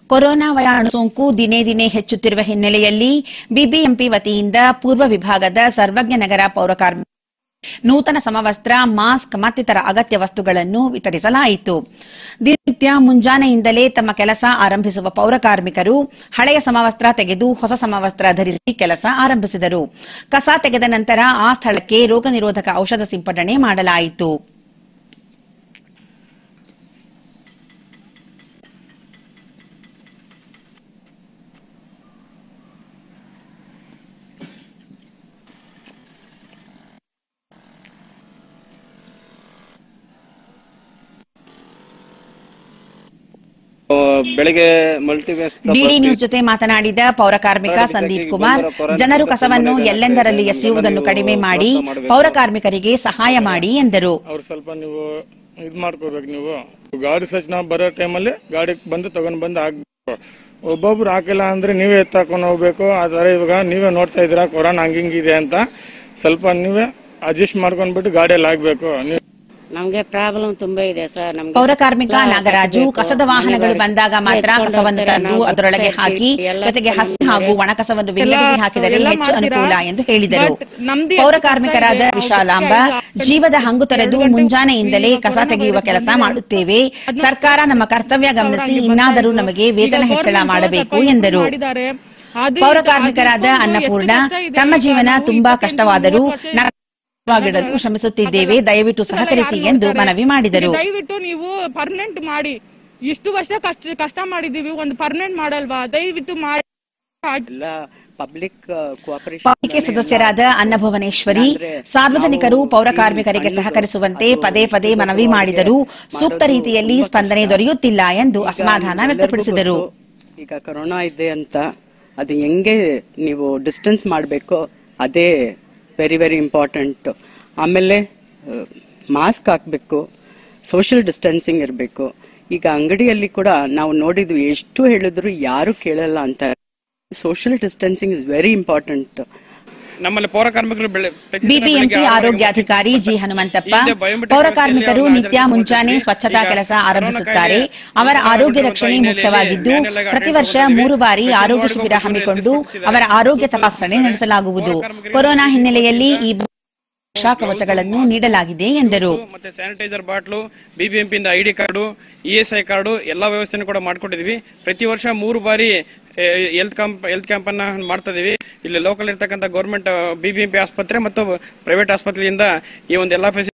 Corona ವೈರಾಣು ಸೋಂಕು ದಿನೇ ದಿನೇ ಹೆಚ್ಚುತ್ತಿರುವ ಹಿನ್ನೆಲೆಯಲ್ಲಿ ಬಿಬಿಎಂಪಿ ವತಿಯಿಂದ ಪೂರ್ವ ವಿಭಾಗದ ಸರ್ವಜ್ಞ ನಗರ ಪೌರಕಾರ್ಮಿಕ ನೂತನ ಸಮವಸ್ತ್ರ ಮಾಸ್ಕ್ ಮತ್ತಿತರ ಅಗತ್ಯ ವಸ್ತುಗಳನ್ನು ವಿತರಿಸಲಾಯಿತು ದಿನನಿತ್ಯ ಮುಂಜಾನೆಯಿಂದಲೇ ತಮ್ಮ ಕೆಲಸ ಆರಂಭಿಸುವ ಪೌರಕಾರ್ಮಿಕರು ಹಳೆಯ ಸಮವಸ್ತ್ರ ತೆಗೆದು ಹೊಸ ಸಮವಸ್ತ್ರ ಧರಿಸಿ ಕೆಲಸ ಆರಂಭಿಸಿದರು ಕಸ ತೆಗೆದ ನಂತರ ಆ ಸ್ಥಳಕ್ಕೆ ರೋಗ ನಿರೋಧಕ ಔಷಧ ಸಿಂಪಡಣೆ ಮಾಡಲಾಯಿತು ಆ, ಬೆಳಿಗ್ಗೆ ಮಲ್ಟಿವೇಸ್ ಡಿಡಿ ನ್ಯೂಸ್ ಜೊತೆ ಮಾತನಾಡಿದ ಪೌರಕಾರ್ಮಿಕ ಸಂದೀಪ್ ಕುಮಾರ್ ಜನರು ಕಸವನ್ನು ಎಲ್ಲೆಂದರಲ್ಲಿ ಎಸೆಯುವುದನ್ನು ಕಡಿಮೆ ಮಾಡಿ ಪೌರಕಾರ್ಮಿಕರಿಗೆ ಸಹಾಯ ಮಾಡಿ ಎಂದರು ಅವ್ರು ಸ್ವಲ್ಪ ನೀವು ಇದ್ ಮಾಡ್ಕೋಬೇಕು ನೀವು ಗಾಡಿ ಸಜ್ನ ಬರೋ ಟೈಮಲ್ಲಿ ಗಾಡಿ ಬಂದು ತಗೊಂಡ್ ಬಂದು ಹಾಕ್ಬೇಕು ಒಬ್ಬೊಬ್ರು ಹಾಕಿಲ್ಲ ಅಂದ್ರೆ ನೀವೇ ಎತ್ತಾಕೊಂಡು ಹೋಗ್ಬೇಕು ಆ ಥರ ಇವಾಗ ನೀವೇ ನೋಡ್ತಾ ಇದ್ದೀರಾ ಕೊರೋನಾ ಹಂಗಿಂಗಿದೆ ಅಂತ ಸ್ವಲ್ಪ ನೀವೇ ಅಡ್ಜಸ್ಟ್ ಮಾಡ್ಕೊಂಡ್ಬಿಟ್ಟು ಗಾಡಿಯಲ್ಲಿ ಹಾಕ್ಬೇಕು ನೀವು ನಮ್ಗೆ ಪ್ರಾಬ್ಲಮ್ ತುಂಬಾ ಇದೆ ಸರ್ ನಮ್ಗೆ ಪೌರಕಾರ್ಮಿಕ ನಾಗರಾಜು ಕಸದ ವಾಹನಗಳು ಬಂದಾಗ ಮಾತ್ರ ಕಸವನ್ನು ತಂದು ಅದರೊಳಗೆ ಹಾಕಿ ಜೊತೆಗೆ ಹಸಿ ಹಾಗೂ ಒಣ ಕಸವನ್ನು ವಿಂಗಡಿಸಿ ಹಾಕಿದರೆ ಹೆಚ್ಚು ಅನುಕೂಲ ಎಂದು ಹೇಳಿದರು ಪೌರಕಾರ್ಮಿಕರಾದ ವಿಶಾಲಾಂಬ ಜೀವದ ಹಂಗು ತೊರೆದು ಮುಂಜಾನೆಯಿಂದಲೇ ಕಸ ತೆಗೆಯುವ ಕೆಲಸ ಮಾಡುತ್ತೇವೆ ಸರ್ಕಾರ ನಮ್ಮ ಕರ್ತವ್ಯ ಗಮನಿಸಿ ಇನ್ನಾದರೂ ನಮಗೆ ವೇತನ ಹೆಚ್ಚಳ ಮಾಡಬೇಕು ಎಂದರು ಪೌರಕಾರ್ಮಿಕರಾದ ಅನ್ನಪೂರ್ಣ ತಮ್ಮ ಜೀವನ ತುಂಬಾ ಕಷ್ಟವಾದರೂ ನಗರವಾಗಿಡಲು ಶ್ರಮಿಸುತ್ತಿದ್ದೇವೆ ದಯವಿಟ್ಟು ಸಹಕರಿಸಿ ಎಂದು ಮನವಿ ಮಾಡಿದರು ದಯವಿಟ್ಟು ನೀವು ಪರ್ಮನೆಂಟ್ ಮಾಡಿ ಇಷ್ಟು ವರ್ಷ ಕಷ್ಟ ಕಷ್ಟ ಮಾಡಿದೀವಿ ಒಂದು ಪರ್ಮನೆಂಟ್ ಮಾಡಲ್ವಾ ದಯವಿಟ್ಟು ಮಾಡಿ ಪಬ್ಲಿಕ್ ಕೋಆಪರೇಷನ್ ಪಾಲಿಕೆ ಸದಸ್ಯರಾದ ಅನ್ನಭುವನೇಶ್ವರಿ ಸಾರ್ವಜನಿಕರು ಪೌರಕಾರ್ಮಿಕರಿಗೆ ಸಹಕರಿಸುವಂತೆ ಪದೇ ಪದೇ ಮನವಿ ಮಾಡಿದರೂ ಸೂಕ್ತ ರೀತಿಯಲ್ಲಿ ಸ್ಪಂದನೆ ದೊರೆಯುತ್ತಿಲ್ಲ ಎಂದು ಅಸಮಾಧಾನ ವ್ಯಕ್ತಪಡಿಸಿದರು ಈಗ ಕೊರೋನಾ ಇದೆ ಅಂತ ಅದು ಹೆಂಗೆ ನೀವು ಡಿಸ್ಟೆನ್ಸ್ ಮಾಡಬೇಕು ಅದೇ ವೆರಿ ವೆರಿ ಇಂಪಾರ್ಟೆಂಟ್ ಆಮೇಲೆ ಮಾಸ್ಕ್ ಹಾಕಬೇಕು ಸೋಷಿಯಲ್ ಡಿಸ್ಟೆನ್ಸಿಂಗ್ ಇರಬೇಕು ಈಗ ಅಂಗಡಿಯಲ್ಲಿ ಕೂಡ ನಾವು ನೋಡಿದ್ವಿ ಎಷ್ಟು ಹೇಳಿದ್ರು ಯಾರು ಕೇಳಲ್ಲ ಅಂತ social distancing is very important ನಮ್ಮಲ್ಲಿ ಪೌರ ಕಾರ್ಮಿಕರು ಬೆಳೆ ಪ್ರತಿದಿನ ಬಿಬಿಎಂಪಿ ಬೆಳಿಗ್ಗೆ ಆರು ಆರೋಗ್ಯಾಧಿಕಾರಿ ಗಂಟೆಗೆ ಜಿ ಹನುಮಂತಪ್ಪ ಹಿಂದೆ biometric ಪೌರಕಾರ್ಮಿಕರು ವ್ಯವಸ್ಥೆಯಲ್ಲಿ ನಿತ್ಯ ಅವ್ರನ್ನ ಮುಂಚಾನೆ ಹಾಜರಾತಿ ಸ್ವಚ್ಛತಾ ಈಗ ಕೆಲಸ ಕೊರೋನಾ ಆರಂಭಿಸುತ್ತಾರೆ ಕಾಯಿಲೆ ಅವರ ಕೊರೋನಾ ಆರೋಗ್ಯ ಬರುವಂತಹ ರಕ್ಷಣೆ ಹಿನ್ನೆಲೆಯಲ್ಲಿ ಮುಖ್ಯವಾಗಿದ್ದು manual ಆಗಿ ಪ್ರತಿ ಆಡಳಿತ ವರ್ಷ ಮಾಡಿದ್ದೀವಿ. ಮೂರು ಬಾರಿ ಪ್ರತಿ ಆರೋಗ್ಯ ವಾರ್ಡ್ಗೂ ಶಿಬಿರ ಮೂರು ಹಮ್ಮಿಕೊಂಡು ತಲುಪಿಸಿದ್ದಾರೆ. ಅವರ ಆರೋಗ್ಯ ತಪಾಸಣೆ ನಡೆಸಲಾಗುವುದು ಕೊರೋನಾ ಹಿನ್ನೆಲೆಯಲ್ಲಿ ಈ ರಕ್ಷಾ ಕವಚಗಳನ್ನು ನೀಡಲಾಗಿದೆ ಎಂದರು ಮತ್ತೆ ಸ್ಯಾನಿಟೈಸರ್ ಬಾಟ್ಲು ಬಿಬಿಎಂಪಿ ಇಂದ ಐಡಿ ಕಾರ್ಡು ಇಎಸ್ಐ ಕಾರ್ಡು ಎಲ್ಲಾ ವ್ಯವಸ್ಥೆನೂ ಕೂಡ ಮಾಡ್ಕೊಟ್ಟಿದೀವಿ ಪ್ರತಿ ವರ್ಷ ಮೂರು ಬಾರಿ ಹೆಲ್ತ್ ಕ್ಯಾಂಪ್ ಹೆಲ್ತ್ ಕ್ಯಾಂಪ್ ಅನ್ನ ಮಾಡ್ತಾ ಇದೀವಿ ಇಲ್ಲಿ ಲೋಕಲ್ ಇರ್ತಕ್ಕಂಥ ಗೌರ್ಮೆಂಟ್ ಬಿಬಿಎಂಪಿ ಆಸ್ಪತ್ರೆ ಮತ್ತು ಪ್ರೈವೇಟ್ ಆಸ್ಪತ್ರೆಯಿಂದ ಈ ಒಂದು ಎಲ್ಲಾ ಫೆಸಿಲಿಟಿ